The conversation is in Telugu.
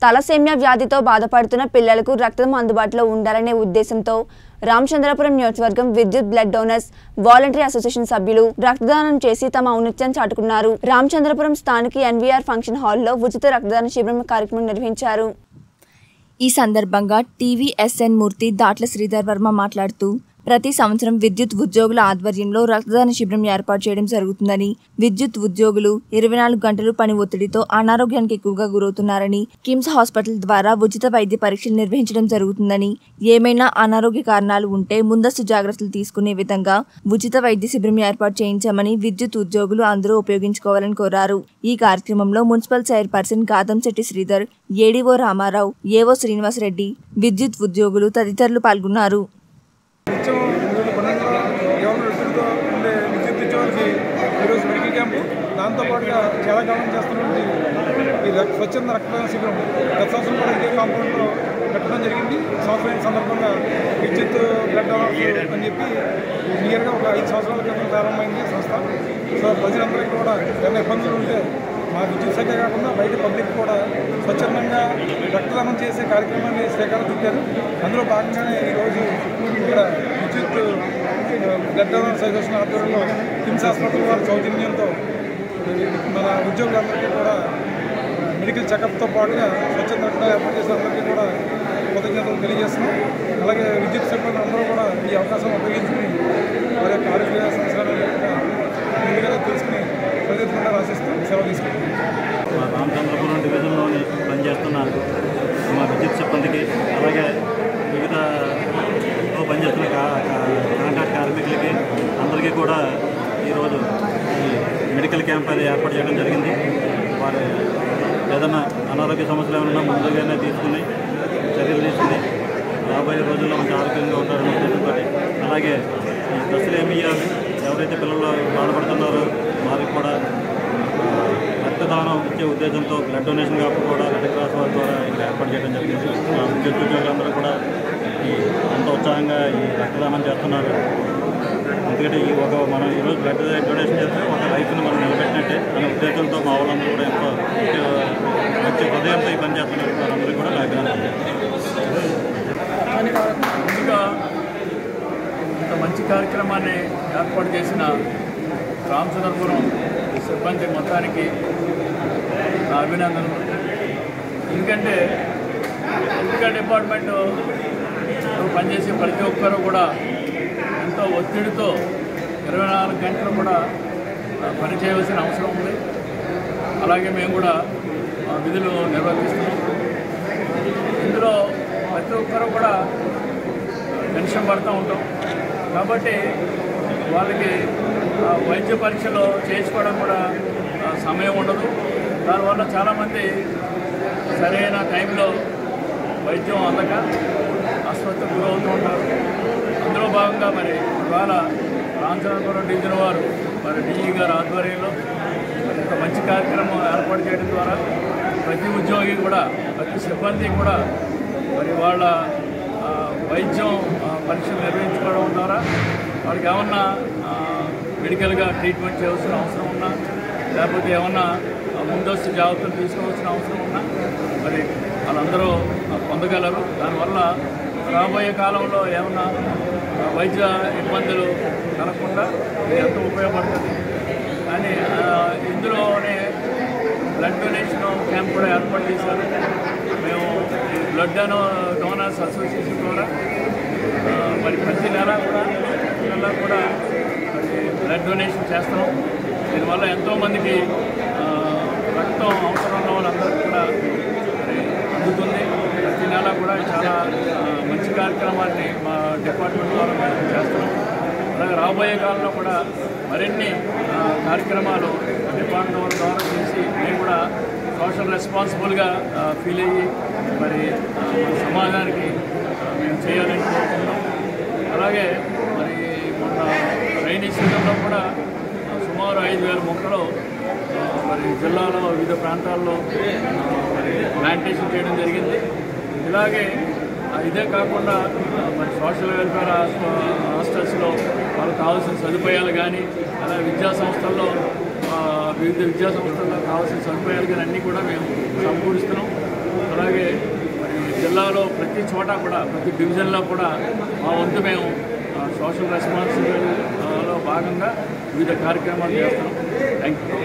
తలసేమ్య వ్యాధితో బాధపడుతున్న పిల్లలకు రక్తం అందుబాటులో ఉండాలనే ఉద్దేశంతో రామచంద్రపురం నియోజకవర్గం విద్యుత్ బ్లడ్ డోనర్స్ వాలంటరీ అసోసియేషన్ సభ్యులు రక్తదానం చేసి తమ ఔన్నత్యం చాటుకున్నారు రామచంద్రపురం స్థానిక ఎన్వీఆర్ ఫంక్షన్ హాల్లో ఉచిత రక్తదాన శిబిరం కార్యక్రమం నిర్వహించారు ఈ సందర్భంగా టీవీఎస్ఎన్ మూర్తి దాట్ల శ్రీధర్ వర్మ మాట్లాడుతూ ప్రతి సంవత్సరం విద్యుత్ ఉద్యోగుల ఆధ్వర్యంలో రక్తదాన శిబిరం ఏర్పాటు చేయడం జరుగుతుందని విద్యుత్ ఉద్యోగులు ఇరవై నాలుగు గంటలు పని ఒత్తిడితో అనారోగ్యానికి ఎక్కువగా గురవుతున్నారని కిమ్స్ హాస్పిటల్ ద్వారా ఉచిత వైద్య పరీక్షలు నిర్వహించడం జరుగుతుందని ఏమైనా అనారోగ్య కారణాలు ఉంటే ముందస్తు జాగ్రత్తలు తీసుకునే విధంగా ఉచిత వైద్య శిబిరం ఏర్పాటు చేయించామని విద్యుత్ ఉద్యోగులు అందరూ ఉపయోగించుకోవాలని కోరారు ఈ కార్యక్రమంలో municipal chairperson Gadamsetty Sridhar ADO Ramarao AO Srinivasa Reddy విద్యుత్ ఉద్యోగులు తదితరులు పాల్గొన్నారు నిత్యం రెండు వేల పన్నెండులో గవర్నర్ ఒత్తిడితో ఉండే విద్యుత్ ఉద్యోగులకి ఈరోజు మెడికల్ క్యాంపు దాంతోపాటుగా చాలా కాలం చేస్తున్నటువంటి ఈ రక్- స్వచ్ఛంద రక్తదాన శిబిరం గత సంవత్సరం కూడా ఇదే కాంపౌండ్లో పెట్టడం జరిగింది సంవత్సరం సందర్భంగా విద్యుత్ బ్లడ్ డోనర్స్ అని చెప్పి నియర్గా ఒక ఐదు సంవత్సరాల క్రితం ప్రారంభమైంది సంస్థ సో ప్రజలందరికీ కూడా ఏమైనా ఇబ్బందులు ఉంటే మా విద్యుత్ శాఖ కాకుండా బయట పబ్లిక్ కూడా స్వచ్ఛందంగా రక్తదానం చేసే కార్యక్రమాన్ని శ్రీకారం చుట్టారు అందులో భాగంగానే ఈరోజు ఇక్కడ విద్యుత్ బ్లడ్ డోనర్ అసోసియేషన్ ఆధ్వర్యంలో కిమ్స్ హాస్పిటల్ వారి సౌజన్యంతో మన ఉద్యోగులందరికీ కూడా మెడికల్ చెకప్తో పాటుగా స్వచ్ఛంద రక్తం ఏర్పాటు చేసిన అందరికీ కూడా కృతజ్ఞతలు తెలియజేస్తున్నాం అలాగే విద్యుత్ సిబ్బంది అందరూ కూడా ఈ అవకాశం ఉపయోగించుకుని వారి యొక్క ఆరోగ్య సంవత్సరాలు ముందుగా తెలుసుకుని ప్రతిజ్ఞ రాసిస్తూ సెలవు తీసుకుంటాం మా రామచంద్రపురం డివిజన్లోని పనిచేస్తున్న మా విద్యుత్ సిబ్బందికి అలాగే వివిధ లో పనిచేస్తున్న కా కా- కాంట్రాక్ట్ కార్మికులకి అందరికీ కూడా ఈరోజు ఈ మెడికల్ క్యాంప్ అది ఏర్పాటు చేయడం జరిగింది వారి ఏదైనా అనారోగ్య సమస్యలు ఏమైనా ముందుగానే తీసుకుని చర్యలు తీసుకుని రాబోయే రోజుల్లో మంచి ఆరోగ్యంగా ఉంటారని ఉద్దేశంతో అలాగే ఈ దశలు ఏమి ఇవ్వాలి ఎవరైతే పిల్లలు బాధపడుతున్నారో వారికి కూడా ఆ, రక్తదానం ఇచ్చే ఉద్దేశంతో బ్లడ్ డొనేషన్ కాకుండా కూడా రెడ్ క్రాస్ వారి ద్వారా ఇక్కడ ఏర్పాటు చేయడం జరిగింది మా విద్యుత్ ఉద్యోగులందరూ కూడా ఈ ఎంతో ఉత్సాహంగా ఈ రక్తదానం చేస్తున్నారు ఎందుకంటే ఈ ఒక మనం ఈరోజు బ్లడ్ డొనేషన్ చేస్తే ఒక లైఫ్ని మనం నిలబెట్టినట్టే అనే ఉద్దేశంతో మా వాళ్ళందరూ కూడా ఎంతో మంచి- మంచి హృదయంతో ఈ పని చేస్తున్నారు వారందరూ కూడా నాకు ముందుగా ఇంత మంచి కార్యక్రమాన్ని ఏర్పాటు చేసిన రామచంద్రపురం సిబ్బంది మొత్తానికి నా అభినందనలు ఎందుకంటే ఎలక్ట్రికల్ డిపార్ట్మెంట్ పనిచేసే ప్రతి ఒక్కరూ కూడా ఎంతో ఒత్తిడితో ఇరవై నాలుగు గంటలు కూడా ఆ, పని చేయవలసిన అవసరం ఉంది అలాగే మేము కూడా ఆ, విధులు నిర్వర్తిస్తున్నాం ఇందులో ప్రతి ఒక్కరూ కూడా టెన్షన్ పడుతూ ఉంటాం కాబట్టి వాళ్ళకి ఆ, వైద్య పరీక్షలు చేయించుకోవడం కూడా ఆ, సమయం ఉండదు దానివల్ల చాలామంది సరైన టైంలో వైద్యం అందక ఆసుపత్రికి గురవుతూ ఉంటారు అందులో భాగంగా మరి ఇవాళ రామచంద్రపురం డివిజన్ వారు మరి డిఈ గారి ఆధ్వర్యంలో మరి ఇంత మంచి కార్యక్రమం ఏర్పాటు చేయడం ద్వారా ప్రతి ఉద్యోగి కూడా ప్రతి సిబ్బంది కూడా మరి వాళ్ళ ఆ, వైద్యం ఆ, పరీక్షలు నిర్వహించుకోవడం ద్వారా వాళ్ళకి ఏమన్నా ఆ, మెడికల్గా ట్రీట్మెంట్ చేయవలసిన అవసరం ఉన్నా లేకపోతే ఏమన్నా ఆ, ముందస్తు జాగ్రత్తలు తీసుకోవాల్సిన అవసరం ఉన్నా మరి వాళ్ళందరూ ఆ, పొందగలరు దానివల్ల రాబోయే కాలంలో ఏమన్నా ఆ, వైద్య ఇబ్బందులు కలగకుండా ఇది ఎంతో ఉపయోగపడుతుంది కానీ ఆ, ఇందులోనే బ్లడ్ డొనేషన్ క్యాంప్ కూడా ఏర్పాటు చేశారు మేము ఈ బ్లడ్ డొనో డోనర్స్ అసోసియేషన్ ద్వారా ఆ, మరి ప్రతి నెల కూడా నెల కూడా మరి బ్లడ్ డొనేషన్ చేస్తున్నాం దీనివల్ల ఎంతోమందికి ఆ, రక్తం అవసరం ఉన్న వాళ్ళందరికీ కూడా మరి అందుతుంది ప్రతి నెల కూడా చాలా ఆ, మంచి కార్యక్రమాన్ని మా డిపార్ట్మెంట్ ద్వారా మేము చేస్తున్నాం అలాగే రాబోయే కాలంలో కూడా మరిన్ని ఆ, కార్యక్రమాలు డిపార్ట్మెంట్ ద్వారా చేసి మేము కూడా సోషల్ రెస్పాన్సిబుల్గా ఫీల్ అయ్యి మరి ఆ, మన సమాజానికి ఆ, మేము చేయాలని కోరుకుంటున్నాం అలాగే మరి మొన్న రైనీ సీజన్లో కూడా ఆ, సుమారు ఐదు వేల మొక్కలు ఆ, మరి జిల్లాలో వివిధ ప్రాంతాల్లో ఆ, మరి ప్లాంటేషన్ చేయడం జరిగింది ఇలాగే ఆ, ఇదే కాకుండా ఆ, మరి సోషల్ వెల్ఫేర్ హాస్ప- హాస్టల్స్లో వాళ్ళకి కావాల్సిన సదుపాయాలు కానీ అలాగే విద్యా సంస్థల్లో ఆ, వివిధ విద్యా సంస్థల్లో కావాల్సిన సదుపాయాలు కానీ అన్నీ కూడా మేము సమకూరుస్తున్నాం అలాగే జిల్లాలో ప్రతి చోట కూడా ప్రతి డివిజన్లో కూడా మా వంతు మేము సోషల్ రెస్పాన్సిబిలిటీలో భాగంగా వివిధ కార్యక్రమాలు చేస్తున్నాం థ్యాంక్ యూ